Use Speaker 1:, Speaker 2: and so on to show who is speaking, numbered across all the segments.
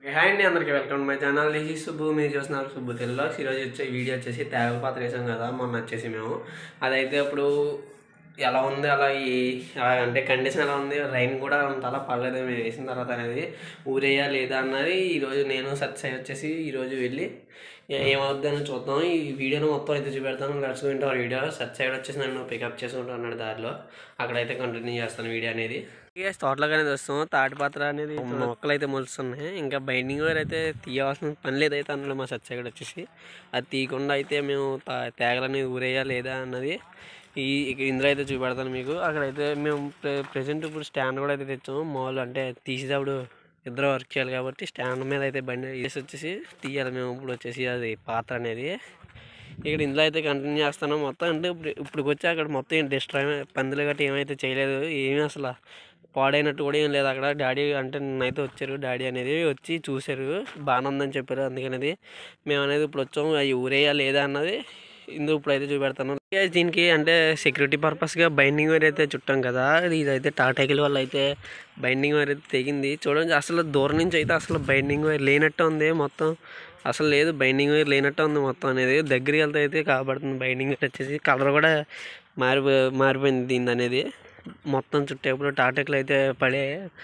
Speaker 1: Hi అండి అందరికీ welcome my channel this ఈ సుబ్బు మీరు చూస్తున్నారు సుబ్బు తెలుగులో ఈరోజు వచ్చే వీడియో వచ్చేసి తేగ పాత్ర వేసాం కదా మొన్న వచ్చేసి మేము అదైతే ఇప్పుడు ఎలా ఉంది అలా ఈ అలా అంటే కండిషన్ ఎలా ఉంది రైన్ కూడా అంత అలా పడలేదు మేము వేసిన తర్వాత అనేది ఊరేయా లేదా అన్నది ఈరోజు నేను సర్చ్ అయ్యి వచ్చేసి ఈరోజు వెళ్ళి ఏ- ఏమవుద్దని చూద్దాం ఈ వీడియోను మొత్తం అయితే చూపెడతాను నడుచుకుంటాం వీడియో సర్చ్ సైడ్ వచ్చేసి నన్ను పికప్ చేసుకుంటున్నాడు దారిలో అక్కడైతే కంటిన్యూ చేస్తాను వీడియో అనేది ఇక తోటలోకి అనేది వస్తాం తాటి పాత్ర అనేది మొక్కలు అయితే మొలుస్తున్నాయి ఇంకా బైండింగ్ వైర్ అయితే తీయవలసిన పని లేదైతే అందులో మా సత్యాగడ వచ్చేసి అది తీయకుండా అయితే మేము తా- తేగలని ఊరేయా లేదా అన్నది ఈ ఇక ఇందులో అయితే చూపెడతాను మీకు అక్కడైతే మేము ప్రె- ప్రెసెంట్ ఇప్పుడు స్టాండ్ కూడా అయితే తెచ్చాము మామూలు అంటే తీసేటప్పుడు ఇద్దరు వర్క్ చేయాలి కాబట్టి స్టాండ్ మీద అయితే బండి వేసి వచ్చేసి తీయాలి మేము ఇప్పుడు వచ్చేసి అది పాత్ర అనేది ఇక్కడ ఇందులో అయితే కంటిన్యూ చేస్తాను మొత్తం అంటే ఇప్పుడు ఇప్పుడు వచ్చి అక్కడ మొత్తం ఏం డిస్ట్రాయ్ పందులు గట్రా ఏమైతే చేయలేదు ఏమీ అసలు పాడైనట్టు కూడా ఏం లేదు అక్కడ డాడీ అంటే నిన్నైతే వచ్చారు డాడీ అనేది వచ్చి చూశారు బాగానే ఉందని చెప్పారు అందుకనేది మేము అనేది ఇప్పుడు వచ్చాము అవి ఊరేయా లేదా అన్నది ఇందులో ఇప్పుడైతే చూపెడతాను ఇక దీనికి అంటే సెక్యూరిటీ పర్పస్గా బైండింగ్ వైర్ అయితే చుట్టాం కదా ఇదైతే టాటాకిల్ వల్ల అయితే బైండింగ్ వైర్ అయితే తెగింది చూడండి అసలు దూరం నుంచి అయితే అసలు బైండింగ్ వైర్ లేనట్టు ఉంది మొత్తం అసలు లేదు బైండింగ్ వైర్ లేనట్టు ఉంది మొత్తం అనేది దగ్గరికి వెళ్తే అయితే కాబడుతుంది బైండింగ్ వైర్ వచ్చేసి కలర్ కూడా మారిపో మారిపోయింది దీని అనేది మొత్తం చుట్టేప్పుడు తాటెక్లు అయితే పడే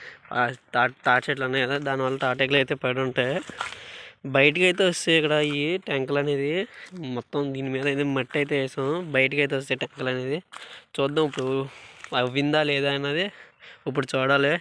Speaker 1: తాట చెట్లు ఉన్నాయి కదా దానివల్ల తాటెక్లు అయితే పడి ఉంటాయి బయటికి అయితే వస్తాయి ఇక్కడ ఈ ట్యాంకులు అనేది మొత్తం దీని మీద అయితే మట్టి అయితే వేసాం బయటికి అయితే వస్తాయి ట్యాంకులు అనేది చూద్దాం ఇప్పుడు అవ్విందా లేదా అన్నది ఇప్పుడు చూడాలి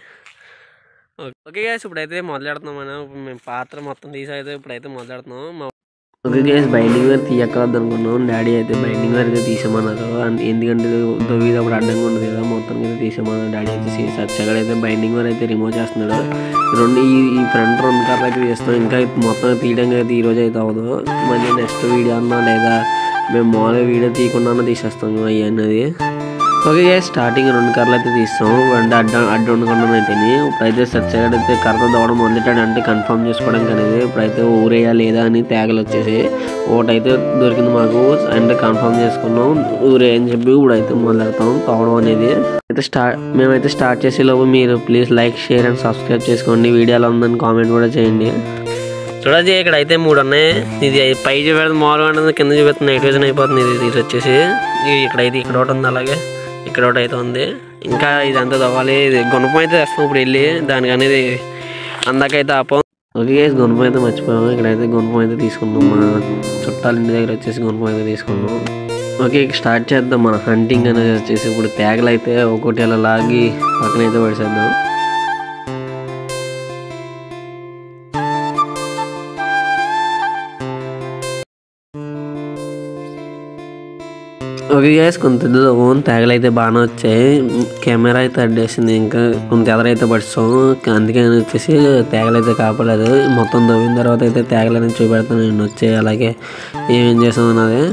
Speaker 1: ఓకే గైస్ ఇప్పుడైతే మొదలెడుతున్నాం మనం ఇప్పుడు మేము పాత్ర మొత్తం తీసి అయితే ఇప్పుడైతే మొదలెడుతున్నాం మా ఓకే గైస్ బైండింగ్ వేర్ తీయక్కర్దు అనుకున్నాం డాడీ అయితే బైండింగ్ వేర్ అయితే తీసేమన్నారు అన్- ఎందుకంటే దొవ్విదప్పుడు అడ్డంగా ఉండదు కదా మొత్తం అయితే తీసేమన్నారు డాడీ అయితే సచ్చగా అయితే బైండింగ్ వేర్ అయితే రిమూవ్ చేస్తున్నాడు రెండు ఈ ఈ ఫ్రంట్ రెండు కర్రలు అయితే తీస్తాం ఇంకా మొత్తం తీయడం అయితే ఈ రోజు అయితే అవ్వదు మళ్ళీ నెక్స్ట్ వీడియో అన్నా లేదా మేము మామూలుగా వీడియో తీయకుండా తీసేస్తాం అవి అన్నది ఓకే గైస్ స్టార్టింగ్ రెండు కర్రలు అయితే తీస్తాం అంటే అడ్డ అడ్డు ఉండకుండా అయితే ఇప్పుడైతే సచ్చాడు అయితే కర్రతో దోవడం మొదలెట్టాడు అంటే కన్ఫర్మ్ చేసుకోవడానికి అనేది ఇప్పుడైతే ఊరేయా లేదా అని తేగలు వచ్చేసి ఒకటైతే దొరికింది మాకు అంటే కన్ఫర్మ్ చేసుకున్నాం ఊరే అని చెప్పి ఇప్పుడైతే మొదలెడతాం తోవడం అనేది అయితే స్టార్ట్ మేమైతే స్టార్ట్ చేసే లోపు మీరు please like share and subscribe చేసుకోండి వీడియో ఎలా ఉందని కామెంట్ కూడా చేయండి చూడజీ ఇక్కడ అయితే మూడు ఉన్నాయి ఇది పై చూపెడుతుంది మామూలుగా ఉంటుంది కింద చూపెడుతుంది నైట్ విజన్ అయిపోతుంది ఇది ఇది వచ్చేసి ఇది ఇక్కడైతే ఇక్కడ ఒకటి ఉంది అలాగే ఇక్కడ ఒకటి అయితే ఉంది ఇంకా ఇదంతా తవ్వాలి ఇది గుణపం అయితే తెస్తాం ఇప్పుడు వెళ్ళి దానికి అనేది అందాకైతే ఆపం ఓకే గైస్ గుణపం అయితే మర్చిపోయాము ఇక్కడైతే గుణపం అయితే తీసుకున్నాం మన చుట్టాల ఇంటి దగ్గర వచ్చేసి గుణపం అయితే తీసుకున్నాం ఓకే ఇక స్టార్ట్ చేద్దాం మన హంటింగ్ అనేది వచ్చేసి ఇప్పుడు తేగలు అయితే ఒకటి అలా లాగి పక్కన అయితే పడిసేద్దాం ఓకే గ్యాస్ కొంత ఓన్ తేగలైతే బాగానే వచ్చాయి కెమెరా అయితే అడ్డేసింది ఇంకా కొంత ఎదరైతే పడిస్తాం అందుకని వచ్చేసి తేగలైతే కాపలేదు మొత్తం దవ్విన తర్వాత అయితే తేగలని చూపెడతాను నేను వచ్చే అలాగే ఏమేం చేసాం అన్నది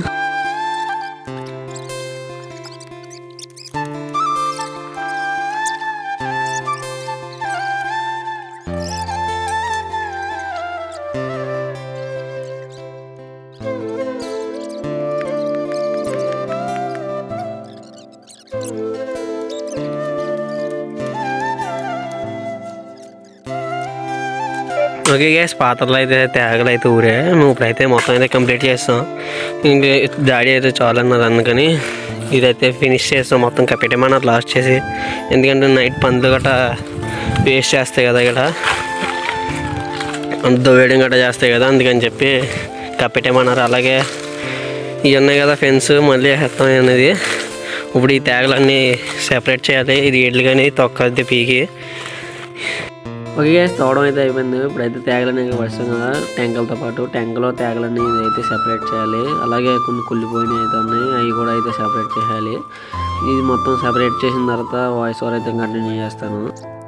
Speaker 1: ఓకే గ్యాస్ పాత్రలు అయితే తేగలు అయితే ఊరే మేము ఇప్పుడైతే మొత్తం అయితే కంప్లీట్ చేస్తాం ఇంకా డాడీ అయితే చాలన్నారు అందుకని ఇదైతే ఫినిష్ చేస్తాం మొత్తం కప్పెట్టమన్నారు లాస్ట్ చేసి ఎందుకంటే నైట్ పందులు గట్రా వేస్ట్ చేస్తాయి కదా ఇక్కడ దొవ్వేయడం గట్రా చేస్తాయి కదా అందుకని చెప్పి కప్పెట్టమన్నారు అలాగే ఇవి ఉన్నాయి కదా ఫెన్స్ మళ్ళీ వేస్తాం అనేది ఇప్పుడు ఈ తేగలన్నీ సెపరేట్ చేయాలి ఇది ఎడ్లు కానీ తొక్కది పీకి ఓకే గ్యాస్ తోవడం అయితే అయిపోయింది ఇప్పుడైతే తేగలని ఇంకా పడుస్తాం కదా ట్యాంకులతో పాటు ట్యాంకులో తేగలని అయితే సెపరేట్ చేయాలి అలాగే కొన్ని కుళ్ళిపోయినవి అయితే ఉన్నాయి అవి కూడా అయితే సెపరేట్ చేయాలి ఇది మొత్తం సెపరేట్ చేసిన తర్వాత వాయిస్ ఓవర్ అయితే కంటిన్యూ చేస్తాను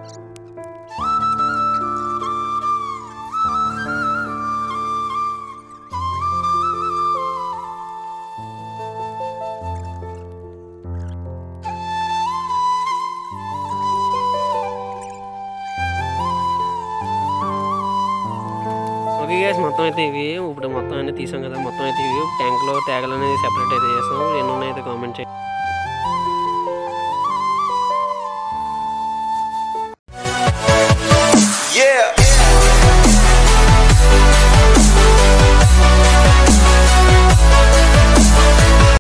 Speaker 1: ఓకే గ్యాస్ మొత్తం అయితే ఇవి ఇప్పుడు మొత్తం అన్ని తీసాం కదా మొత్తం అయితే ఇవి ట్యాంక్లో తేగలు అనేది సెపరేట్ అయితే చేస్తాం ఎన్ని ఉన్నాయైతే కామెంట్ చేయండి
Speaker 2: Yeah.